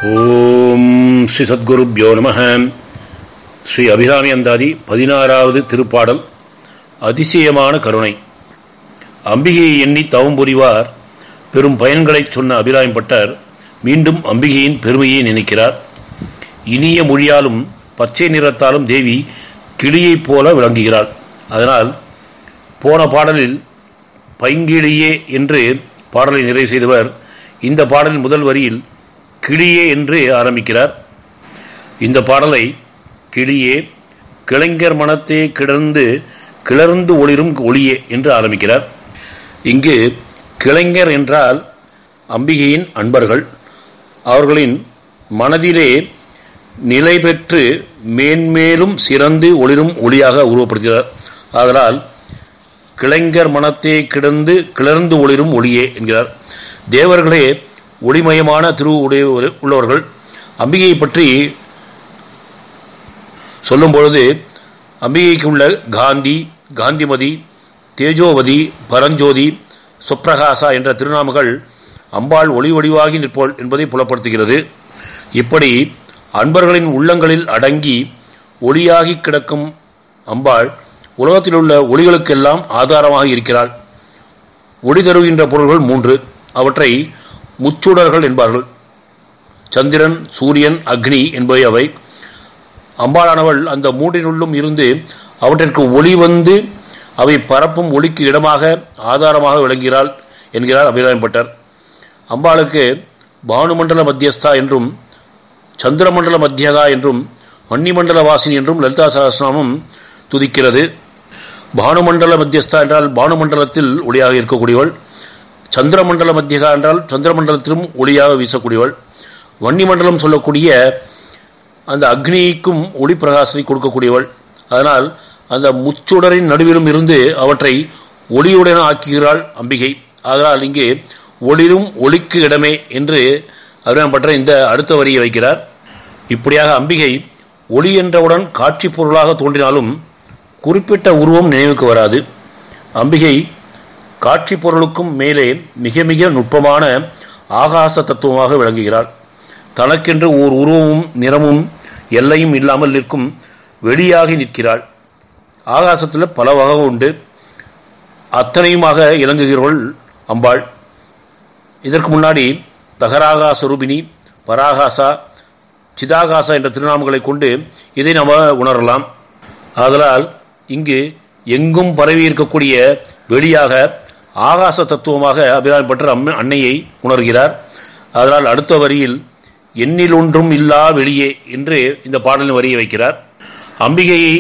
ஓம் ஸ்ரீ சத்குருப்யோ நம ஸ்ரீ அபிராமி அந்தாதி பதினாறாவது திருப்பாடல் அதிசயமான கருணை அம்பிகையை எண்ணி தவம் புரிவார் பெரும் பயன்களைச் சொன்ன அபிராமி பட்டர் மீண்டும் அம்பிகையின் பெருமையை நினைக்கிறார் இனிய மொழியாலும் பச்சை நிறத்தாலும் தேவி கிளியைப் போல விளங்குகிறாள் அதனால் போன பாடலில் பைங்கிளியே என்று பாடலை நிறைவு செய்தவர் இந்த பாடலின் முதல் வரியில் கிளியே என்று ஆரம்பிக்கிறார் இந்த பாடலை கிளியே கிளைஞர் மனத்தே கிடந்து கிளர்ந்து ஒளிரும் ஒளியே என்று ஆரம்பிக்கிறார் இங்கு கிளைஞர் என்றால் அம்பிகையின் அன்பர்கள் அவர்களின் மனதிலே நிலை பெற்று மேன்மேலும் சிறந்து ஒளிரும் ஒளியாக உருவப்படுத்துகிறார் ஆதலால் கிளைஞர் மனத்தே கிடந்து கிளர்ந்து ஒளிரும் ஒளியே என்கிறார் தேவர்களே ஒளிமயமான திரு உடைய உள்ளவர்கள் அம்பிகையை பற்றி சொல்லும் பொழுது அம்பிகைக்கு உள்ள காந்தி காந்திமதி தேஜோவதி பரஞ்சோதி சுப்ரகாசா என்ற திருநாமங்கள் அம்பாள் ஒளி ஒளிவாகி நிற்போள் என்பதை புலப்படுத்துகிறது இப்படி அன்பர்களின் உள்ளங்களில் அடங்கி ஒளியாகி கிடக்கும் அம்பாள் உலகத்தில் உள்ள ஒளிகளுக்கெல்லாம் ஆதாரமாக இருக்கிறாள் ஒளி தருகின்ற பொருள்கள் மூன்று அவற்றை முச்சுடர்கள் என்பார்கள் சந்திரன் சூரியன் அக்னி என்பவை அவை அம்பாளானவள் அந்த மூன்றினுள்ளும் இருந்து அவற்றிற்கு ஒளி வந்து அவை பரப்பும் ஒளிக்கு இடமாக ஆதாரமாக விளங்குகிறாள் என்கிறார் அபிராமப்பட்டர் அம்பாளுக்கு பானுமண்டல மத்தியஸ்தா என்றும் சந்திரமண்டல மத்தியகா என்றும் மன்னிமண்டல வாசினி என்றும் லலிதா சகசிரநாமம் துதிக்கிறது பானுமண்டல மத்தியஸ்தா என்றால் பானுமண்டலத்தில் ஒளியாக இருக்கக்கூடியவள் சந்திரமண்டல மத்தியகா என்றால் சந்திரமண்டலத்திலும் ஒளியாக வீசக்கூடியவள் வன்னிமண்டலம் சொல்லக்கூடிய அந்த அக்னிக்கும் ஒளி பிரகாசத்தை கொடுக்கக்கூடியவள் அதனால் அந்த முச்சுடரின் நடுவிலும் இருந்து அவற்றை ஒளியுடன் ஆக்குகிறாள் அம்பிகை அதனால் இங்கே ஒளிரும் ஒளிக்கு இடமே என்று பற்ற இந்த அடுத்த வரியை வைக்கிறார் இப்படியாக அம்பிகை ஒளி என்றவுடன் காட்சி பொருளாக தோன்றினாலும் குறிப்பிட்ட உருவம் நினைவுக்கு வராது அம்பிகை காட்சி பொருளுக்கும் மேலே மிக மிக நுட்பமான ஆகாச தத்துவமாக விளங்குகிறாள் தனக்கென்று ஓர் உருவமும் நிறமும் எல்லையும் இல்லாமல் நிற்கும் வெளியாகி நிற்கிறாள் ஆகாசத்தில் பல வகை உண்டு அத்தனையுமாக இலங்குகிறவள் அம்பாள் இதற்கு முன்னாடி தகராகாச ரூபினி பராகாசா சிதாகாசா என்ற திருநாமங்களை கொண்டு இதை நாம் உணரலாம் ஆதலால் இங்கு எங்கும் பரவி இருக்கக்கூடிய வெளியாக ஆகாச தத்துவமாக அபிராமி பற்ற அன்னையை உணர்கிறார் அதனால் அடுத்த வரியில் எண்ணில் ஒன்றும் இல்லா வெளியே என்று இந்த பாடலின் வரியை வைக்கிறார் அம்பிகையை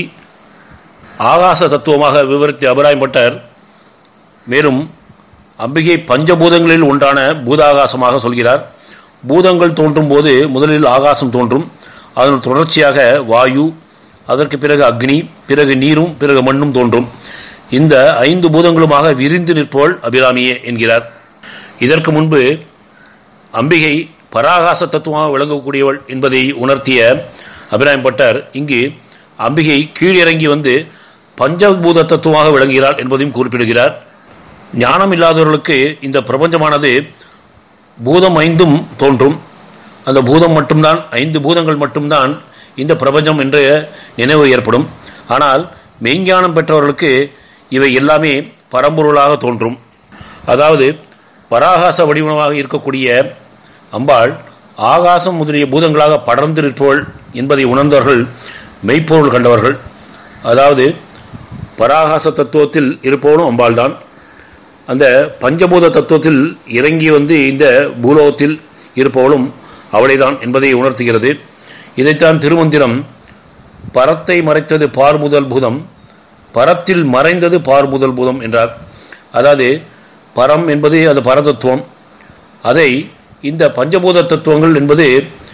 ஆகாச தத்துவமாக விவரித்த அபிராமி பட்டர் மேலும் அம்பிகை பஞ்சபூதங்களில் ஒன்றான பூதாகாசமாக சொல்கிறார் பூதங்கள் தோன்றும் போது முதலில் ஆகாசம் தோன்றும் அதன் தொடர்ச்சியாக வாயு அதற்கு பிறகு அக்னி பிறகு நீரும் பிறகு மண்ணும் தோன்றும் இந்த ஐந்து பூதங்களுமாக விரிந்து நிற்போள் அபிராமியே என்கிறார் இதற்கு முன்பு அம்பிகை பராகாச தத்துவமாக விளங்கக்கூடியவள் என்பதை உணர்த்திய அபிராமி பட்டர் இங்கு அம்பிகை கீழிறங்கி வந்து பஞ்சபூத தத்துவமாக விளங்குகிறாள் என்பதையும் குறிப்பிடுகிறார் ஞானம் இல்லாதவர்களுக்கு இந்த பிரபஞ்சமானது பூதம் ஐந்தும் தோன்றும் அந்த பூதம் மட்டும்தான் ஐந்து பூதங்கள் மட்டும்தான் இந்த பிரபஞ்சம் என்ற நினைவு ஏற்படும் ஆனால் மெய்ஞானம் பெற்றவர்களுக்கு இவை எல்லாமே பரம்பொருளாக தோன்றும் அதாவது பராகாச வடிவமாக இருக்கக்கூடிய அம்பாள் ஆகாசம் முதலிய பூதங்களாக படர்ந்து நிற்பவள் என்பதை உணர்ந்தவர்கள் மெய்ப்பொருள் கண்டவர்கள் அதாவது பராகாச தத்துவத்தில் இருப்பவனும் அம்பாள் தான் அந்த பஞ்சபூத தத்துவத்தில் இறங்கி வந்து இந்த பூலோகத்தில் இருப்பவளும் அவளைதான் என்பதை உணர்த்துகிறது இதைத்தான் திருமந்திரம் பரத்தை மறைத்தது பார் முதல் பூதம் பரத்தில் மறைந்தது பார் முதல் பூதம் என்றார் அதாவது பரம் என்பது அது பரதத்துவம் அதை இந்த பஞ்சபூத தத்துவங்கள் என்பது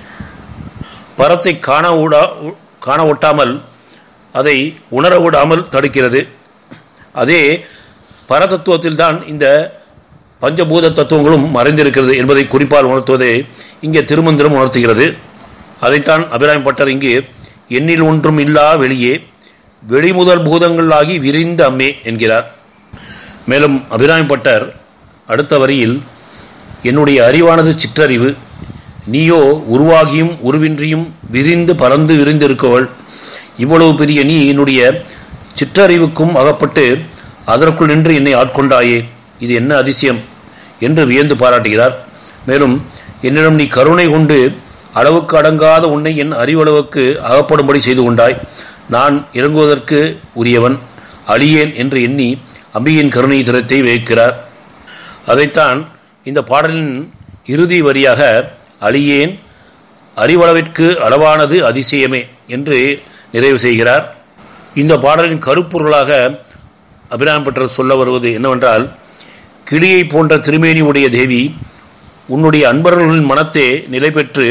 பரத்தை காண விடா காண ஒட்டாமல் அதை உணர விடாமல் தடுக்கிறது அதே பரதத்துவத்தில் தான் இந்த பஞ்சபூத தத்துவங்களும் மறைந்திருக்கிறது என்பதை குறிப்பால் உணர்த்துவதை இங்கே திருமந்திரம் உணர்த்துகிறது அதைத்தான் அபிராமி பட்டர் இங்கு எண்ணில் ஒன்றும் இல்லா வெளியே வெளிமுதல் பூதங்களாகி விரிந்த அம்மே என்கிறார் மேலும் அபிராமி பட்டர் அடுத்த வரியில் என்னுடைய அறிவானது சிற்றறிவு நீயோ உருவாகியும் உருவின்றியும் விரிந்து பறந்து விரிந்திருக்கவள் இவ்வளவு பெரிய நீ என்னுடைய சிற்றறிவுக்கும் அகப்பட்டு அதற்குள் நின்று என்னை ஆட்கொண்டாயே இது என்ன அதிசயம் என்று வியந்து பாராட்டுகிறார் மேலும் என்னிடம் நீ கருணை கொண்டு அளவுக்கு அடங்காத உன்னை என் அறிவளவுக்கு அகப்படும்படி செய்து கொண்டாய் நான் இறங்குவதற்கு உரியவன் அழியேன் என்று எண்ணி அம்பியின் கருணை திறத்தை வைக்கிறார் அதைத்தான் இந்த பாடலின் இறுதி வரியாக அழியேன் அறிவளவிற்கு அளவானது அதிசயமே என்று நிறைவு செய்கிறார் இந்த பாடலின் கருப்பொருளாக அபிராம் பெற்றர் சொல்ல வருவது என்னவென்றால் கிளியை போன்ற திருமேனி உடைய தேவி உன்னுடைய அன்பர்களின் மனத்தே நிலை பெற்று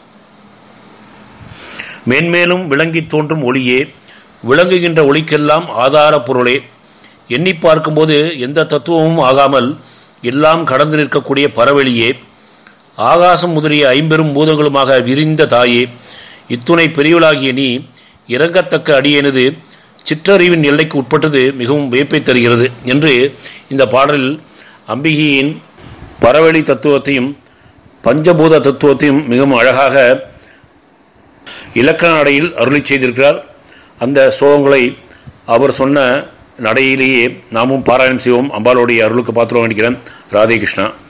மேன்மேலும் விளங்கி தோன்றும் ஒளியே விளங்குகின்ற ஒளிக்கெல்லாம் ஆதார பொருளே எண்ணி பார்க்கும்போது எந்த தத்துவமும் ஆகாமல் எல்லாம் கடந்து நிற்கக்கூடிய பரவெளியே ஆகாசம் முதலிய ஐம்பெரும் பூதங்களுமாக விரிந்த தாயே இத்துணை பெரியவளாகிய நீ இறங்கத்தக்க அடியேனது சிற்றறிவின் எல்லைக்கு உட்பட்டது மிகவும் வியப்பை தருகிறது என்று இந்த பாடலில் அம்பிகையின் பரவெளி தத்துவத்தையும் பஞ்சபூத தத்துவத்தையும் மிகவும் அழகாக இலக்கண நடையில் அருளி செய்திருக்கிறார் அந்த ஸ்லோகங்களை அவர் சொன்ன நடையிலேயே நாமும் பாராயணம் செய்வோம் அம்பாளுடைய அருளுக்கு பாத்திரம் வேண்டிக்கிறேன் ராதே கிருஷ்ணா